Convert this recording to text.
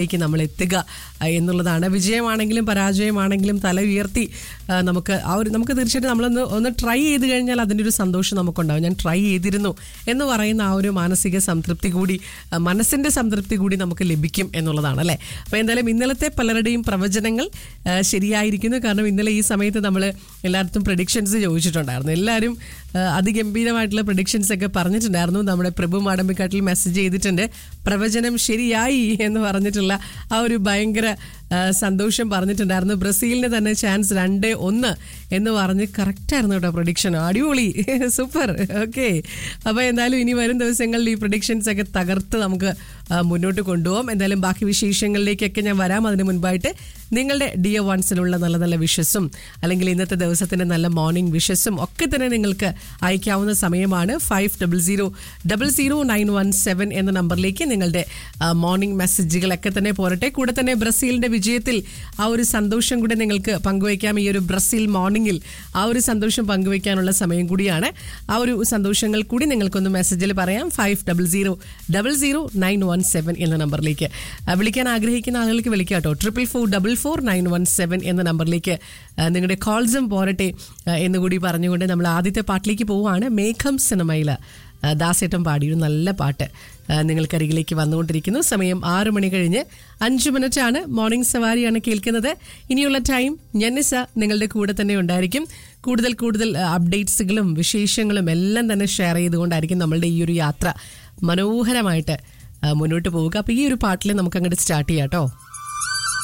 ലേക്ക് നമ്മൾ എത്തുക ആ, എന്നുള്ളതാണ് വിജയമാണെങ്കിലും പരാജയമാണെങ്കിലും തല ഉയർത്തി ആ, നമുക്ക് ആ ഒരു നമുക്ക് തീർച്ചയായിട്ടും നമ്മളൊന്ന് ഒന്ന് ട്രൈ ചെയ്ത് കഴിഞ്ഞാൽ അതിൻ്റെ ഒരു സന്തോഷം നമുക്കുണ്ടാവും ഞാൻ ട്രൈ ചെയ്തിരുന്നു എന്ന് പറയുന്ന ആ ഒരു മാനസിക സംതൃപ്തി കൂടി ആ, മനസ്സിൻ്റെ സംതൃപ്തി കൂടി നമുക്ക് ലഭിക്കും എന്നുള്ളതാണ് അല്ലേ അപ്പോൾ എന്തായാലും ഇന്നലത്തെ പലരുടെയും പ്രവചനങ്ങൾ ആ, ശരിയായിരിക്കുന്നു കാരണം ഇന്നലെ ഈ സമയത്ത് നമ്മൾ എല്ലായിടത്തും പ്രഡിക്ഷൻസ് ചോദിച്ചിട്ടുണ്ടായിരുന്നു എല്ലാവരും ആ, അതിഗംഭീരമായിട്ടുള്ള പ്രഡിക്ഷൻസ് ഒക്കെ പറഞ്ഞിട്ടുണ്ടായിരുന്നു നമ്മുടെ പ്രഭു മാടമ്പിക്കാട്ടിൽ മെസ്സേജ് ചെയ്തിട്ടുണ്ട് പ്രവചനം ശരിയായി എന്ന് പറഞ്ഞിട്ടുള്ള ആ ഒരു ഭയങ്കര ആ, സന്തോഷം പറഞ്ഞിട്ടുണ്ടായിരുന്നു ബ്രസീലിന് തന്നെ ചാൻസ് രണ്ട് ഒന്ന് എന്ന് പറഞ്ഞ് കറക്റ്റ് ആയിരുന്നു കേട്ടോ പ്രഡിക്ഷൻ അടിപൊളി സൂപ്പർ ഓക്കെ അപ്പോൾ എന്തായാലും ഇനി വരും ദിവസങ്ങളിൽ ഈ പ്രഡിക്ഷൻസ് ഒക്കെ തകർത്ത് നമുക്ക് ആ, മുന്നോട്ട് കൊണ്ടുപോകാം എന്തായാലും ബാക്കി വിശേഷങ്ങളിലേക്കൊക്കെ ഞാൻ വരാം അതിന് മുൻപായിട്ട് നിങ്ങളുടെ ഡിയർ വൺസിനുള്ള നല്ല നല്ല വിഷസും അല്ലെങ്കിൽ ഇന്നത്തെ ദിവസത്തിന്റെ നല്ല മോർണിംഗ് വിഷസും ഒക്കെ തന്നെ നിങ്ങൾക്ക് അയക്കാവുന്ന സമയമാണ് five double zero double zero nine one seven എന്ന നമ്പറിലേക്ക് നിങ്ങളുടെ മോർണിംഗ് മെസ്സേജുകളൊക്കെ തന്നെ പോരട്ടെ കൂടെ തന്നെ ബ്രസീലിന്റെ വിജയത്തിൽ ആ ഒരു സന്തോഷം കൂടെ നിങ്ങൾക്ക് പങ്കുവയ്ക്കാം ഈ ഒരു ബ്രസീൽ മോർണിംഗിൽ ആ ഒരു സന്തോഷം പങ്കുവയ്ക്കാനുള്ള സമയം കൂടിയാണ് ആ ഒരു സന്തോഷങ്ങൾ കൂടി നിങ്ങൾക്കൊന്ന് മെസ്സേജിൽ പറയാം five double zero double zero nine one seven എന്ന നമ്പറിലേക്ക് ആ, വിളിക്കാൻ ആഗ്രഹിക്കുന്ന ആളുകൾക്ക് വിളിക്കാം കേട്ടോ triple four double four nine one seven എന്ന നമ്പറിലേക്ക് ആ, നിങ്ങളുടെ കോൾസും പോരട്ടെ ആ, എന്നുകൂടി പറഞ്ഞുകൊണ്ട് നമ്മൾ ആദ്യത്തെ പാട്ടിലേക്ക് പോവുകയാണ് മേഘം സിനിമയിൽ ദാസേട്ടൻ പാടിയൊരു നല്ല പാട്ട് ആ, നിങ്ങൾക്കരികിലേക്ക് വന്നുകൊണ്ടിരിക്കുന്നു സമയം ആറ് മണി കഴിഞ്ഞ് അഞ്ച് മിനിറ്റാണ് മോർണിംഗ് സവാരിയാണ് കേൾക്കുന്നത് ഇനിയുള്ള ടൈം ഞന്നിസ നിങ്ങളുടെ കൂടെ തന്നെ ഉണ്ടായിരിക്കും കൂടുതൽ കൂടുതൽ അപ്ഡേറ്റ്സുകളും വിശേഷങ്ങളും എല്ലാം തന്നെ ഷെയർ ചെയ്തുകൊണ്ടായിരിക്കും നമ്മളുടെ ഈ ഒരു യാത്ര മനോഹരമായിട്ട് ആ, മുന്നോട്ട് പോവുക അപ്പോൾ ഈ ഒരു പാട്ടിൽ നമുക്ക് അങ്ങോട്ട് സ്റ്റാർട്ട് ചെയ്യാം കേട്ടോ